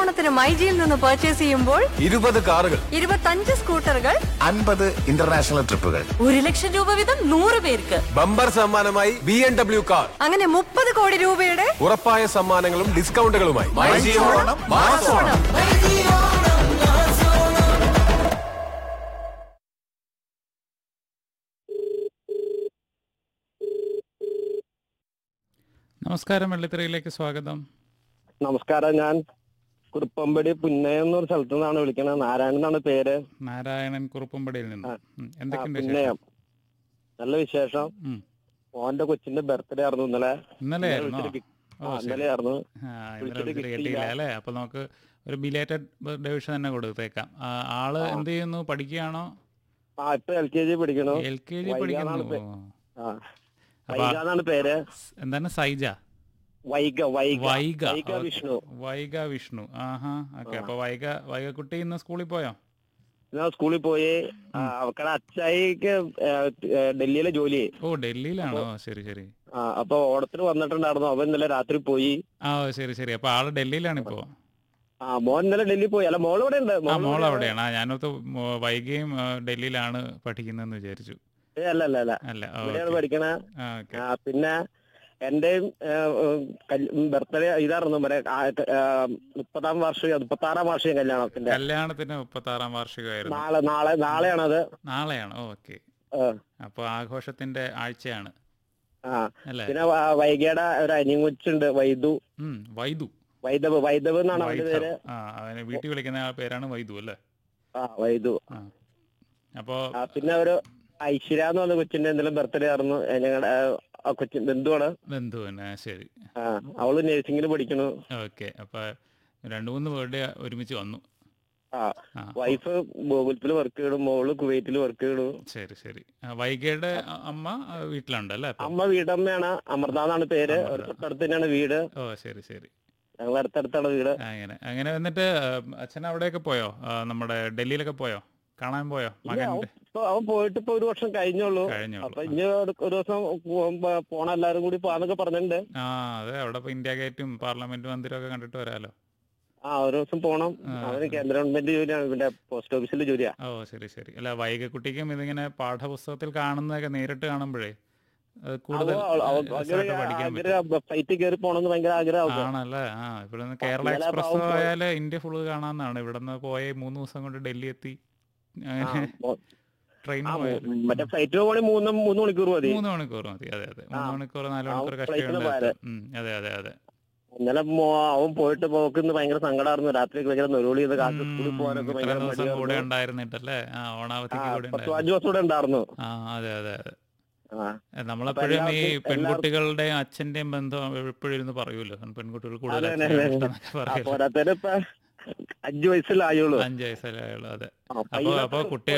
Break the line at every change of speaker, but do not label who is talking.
ഓണത്തിന് മൈജിയിൽ നിന്ന് പർച്ചേസ് ചെയ്യുമ്പോൾ
ഇരുപത് കാറുകൾ
ഇരുപത്തഞ്ച് സ്കൂട്ടറുകൾ
അൻപത് ഇന്റർനാഷണൽ ട്രിപ്പുകൾ
ഒരു ലക്ഷം രൂപ വീതം നൂറ് പേർക്ക്
ബമ്പർ സമ്മാനമായി ബി എം ഡബ്ല്യു കാർ
അങ്ങനെ മുപ്പത് കോടി രൂപയുടെ
ഉറപ്പായ സമ്മാനങ്ങളും ഡിസ്കൗണ്ടുകളുമായി
ഓണം, മാസോണം.
നമസ്കാരം വെള്ളിത്തിരയിലേക്ക് സ്വാഗതം
നമസ്കാരം ഞാൻ കുറുപ്പമ്പടി പുന്നയം എന്നൊരു സ്ഥലത്തു നിന്നാണ് വിളിക്കണത് നാരായണൻ എന്നാണ് പേര്
നാരായണൻ കുറുപ്പമ്പടിയിൽ നിന്ന്
ആ.
ഉം,
ആ,
എന്തൊക്കെയുണ്ട്
പുന്നയം
വിശേഷം?
നല്ല വിശേഷം
ഉം.
മോന്റെ കൊച്ചിന്റെ ബർത്ത്ഡേ ആയിരുന്നു ഇന്നലെ
ഇന്നലെ
ഇന്നലെ
ആയിരുന്നോ
വിളിച്ചിട്ട് കി-
ഓ,
ആ,
ശരി.
ഇന്നലെ ആയിരുന്നു
ആ, ഇന്നലെ
വിളിച്ചിട്ട്
വിളിച്ചിട്ട്
കിട്ടിയില്ല.
കിട്ടിയില്ല അല്ലേ അപ്പൊ നമുക്ക് ഒരു ബിലേറ്റഡ് ബർത്ത്ഡേ വിഷ് തന്നെ കൊടുത്തേക്കാം ആ, ആള്
ആ.
എന്ത് ചെയ്യുന്നു പഠിക്കുകയാണോ
ആ ഇപ്പൊ എൽ കെ ജി പഠിക്കണു
എൽ കെ ജി
വൈഗ
പഠിക്കുന്നു
എന്നാണ് പേ-
ഓ.
ആ
അപ്പൊ
വൈഗ എന്നാണ് പേര്
എന്താണ് സൈജ
വൈഗ വൈഗ
വൈഗ
വൈഗ
ഓ,
വിഷ്ണു
വൈഗ വിഷ്ണു ആഹാ ഓക്കെ
ആ.
അപ്പൊ വൈഗ വൈഗക്കുട്ടി ഇന്ന് സ്കൂളിൽ പോയോ
ഞാൻ സ്കൂളിൽ പോയി ആ, അവക്കടെ അച്ചായിക്ക് ഏ, ഏ, ഡൽഹിയിലെ ജോലി
ഓ ഡൽഹിയിലാണോ ശരി ശരി
ആ അപ്പൊ ഓണത്തിന് വന്നിട്ടുണ്ടായിരുന്നു അവൻ ഇന്നലെ രാത്രി പോയി
ആ ഓ, ശരി ശരി അപ്പൊ ആള് ഡൽഹിയിലാണ് ഇപ്പോ
ആ മോൻ ഇന്നലെ ഡൽഹി പോയി അല്ല മോൾ ഇവിടെ ഉണ്ട്
ആ
മോള്
മോൾ
ഇവിടെ-
അവിടെയാണ് ആ ഞാനൊത്ത് വൈകിയും ആ, ഡൽഹിയിലാണ് പഠിക്കുന്നതെന്ന് വിചാരിച്ചു
ഏ, അല്ല അല്ല അല്ല
അല്ല
ഇവിടെയാണ് പഠിക്കണ
ആ ഓക്കെ
ആ, പിന്നെ എന്റെയും ബർത്ത്ഡേ ഇതായിരുന്നു മറ്റേ ആ, ആ, മുപ്പതാം വാർഷിക മുപ്പത്തി ആറാം വാർഷിക കല്യാണത്തിന്റെ
കല്യാണത്തിന് മുപ്പത്തി ആറാം വാർഷികമായിരുന്നു
നാളെ നാളെ നാളെയാണത്
നാളെയാണ് ഓക്കെ
ആ,
അപ്പൊ ആഘോഷത്തിന്റെ ആഴ്ചയാണ്
ആ
അല്ലേ
പിന്നെ വ- വൈകിയുടെ ഒരു അനിയങ്കൊച്ചുണ്ട് വൈദു
ഉം വൈദു
വൈദവ് വൈദവ് എന്നാണ് അവന്റെ പേര്
വൈദവ്. ആ അവനെ വീട്ടിൽ വിളിക്കുന്ന ആ പേരാണ് വൈദു അല്ലേ
ആ വൈദു
ആ അപ്പോ
ആ, പിന്നെ ഒരു ഐശ്വര്യ എന്ന് പറഞ്ഞ കൊച്ചിന്റെ എന്തെങ്കിലും ബർത്ത്ഡേ ആയിരുന്നു ഞങ്ങളുടെ ആ കൊച്ചിൻ ബന്ധുവാണ്
ബന്ധു തന്നെ ശരി
ആ അവള് നഴ്സിംഗിന് പഠിക്കണു
ഓക്കെ അപ്പൊ രണ്ടു മൂന്ന് ബർത്ത്ഡേ ഒരുമിച്ച് വന്നു
ആ
ആ
വൈഫ് ഗോകുലത്തിൽ വർക്ക് ചെയ്യണു മോള് കുവൈറ്റിൽ വർക്ക് ചെയ്യണു
ശരി ശരി ആ, വൈഗയുടെ അ- അമ്മ ആ, വീട്ടിലുണ്ട് അല്ലേ അപ്പൊ
അമ്മ വീട്ടമ്മയാണ് അമൃത എന്നാണ് പേര്
അമൃത.
ഒരു തൊട്ടടുത്ത് തന്നെയാണ് വീട്
ഓ ശരി ശരി
ഞങ്ങൾ അടുത്തടുത്താണ് വീട്
അങ്ങനെ അങ്ങനെ എന്നിട്ട് ആ, അച്ഛൻ അവിടെയൊക്കെ പോയോ ആ, നമ്മുടെ ഡൽഹിയിലൊക്കെ പോയോ കാണാൻ പോയോ
ഇല്ല,
മകന്റെ
അവൻ ഇപ്പൊ അവൻ പോയിട്ട് ഇപ്പൊ ഒരു വർഷം കഴിഞ്ഞുള്ളൂ
കഴിഞ്ഞോളൂ
അപ്പൊ ഇനി ഒരു ഒരു ദിവസം പോകുമ്പോ പോണ എല്ലാരും കൂടി പോവാന്നൊക്കെ പറഞ്ഞിട്ടുണ്ട്
ആ അതെ അവിടെ ഇപ്പൊ ഇന്ത്യ ഗേറ്റും പാർലമെന്റ് മന്ദിരം ഒക്കെ കണ്ടിട്ട് വരാലോ
ആ ഒരു ദിവസം പോണം
ആ.
അവന് കേന്ദ്ര ഗവൺമെന്റ് ജോലിയാണ് പിന്നെ പോസ്റ്റ് ഓഫീസിലെ ജോലിയാ
ഓ ശരി ശരി അല്ല വൈകക്കുട്ടിക്കും ഇതിങ്ങനെ പാഠപുസ്തകത്തിൽ കാണുന്നതൊക്കെ നേരിട്ട് കാണുമ്പോഴേ അത് കൂടുതൽ
അവ- അവ-
രസമായിട്ട് പഠിക്കാൻ പറ്റും
ആഗ്രഹം ഫ്ലൈറ്റ് കയറി പോണെന്ന് ഭയങ്കര ആഗ്രഹം
ആണല്ലേ ആ ഇവിടുന്ന് കേരള
ഇന്നലെ
എക്സ്പ്രസ്
പാവം പോയി.
പോയാല് ഇന്ത്യ ഫുള്ള് കാണാന്നാണ് ഇവിടുന്ന് പോയ മൂന്ന് ദിവസം കൊണ്ട് ഡൽഹി എത്തി അങ്ങനെ ട്രെയിൻ
മറ്റേ ഫ്ലൈറ്റ് പോകണമെങ്കിൽ മൂന്ന് മൂന്ന് മണിക്കൂർ മതി
മൂന്ന് മണിക്കൂർ മതി അതെ അതെ മൂന്ന്
ആ.
മണിക്കൂർ നാല്
ആ,
മണിക്കൂർ
flight ന്
കഷ്ടമുണ്ട്
പോയാല്.
അതെ അതെ അതെ
ഇന്നലെ മോ- അവൻ പോയിട്ട് പോക്കുന്ന ഭയങ്കര സങ്കടമായിരുന്നു രാത്രി ഭയങ്കര നെരുളി ചെയ്ത് കാത്ത് സ്കൂളിൽ
ഉം,
പോകാനൊക്കെ
ഇത്രയും
ഭയങ്കര
ദിവസം കൂടെ
മടിയായിരുന്നു
ഉണ്ടായിരുന്നിട്ടല്ലേ ആ
ആ,
ഓണാവധിക്ക് കൂടെ
പത്ത്
ഉണ്ടായിരുന്നു
അഞ്ചു ദിവസം കൂടെ ഉണ്ടായിരുന്നു
ആ അതെ അതെ അതെ
ആ
ഏ, നമ്മളെപ്പോഴും ഈ
എല്ലാവർക്കും-
പെൺകുട്ടികളുടെയും അച്ഛന്റെയും ബന്ധം എപ്പോഴും ഇരുന്ന് പറയൂല്ലോ പെൺകുട്ടികൾ കൂടുതൽ
അതെ, അതെ,
അച്ഛനെ
അതെ.
ഇഷ്ടമെന്നൊക്കെ
ആ,
പറയൂല്ലോ
പോരാത്തതിന് ഇപ്പൊ അഞ്ചു വയസ്സിലായുള്ളൂ
അഞ്ച് വയസ്സല്ലേ ആയുള്ളൂ അതെ
ആ,
അപ്പൊ
പയ്യനെ
അപ്പൊ കുട്ടി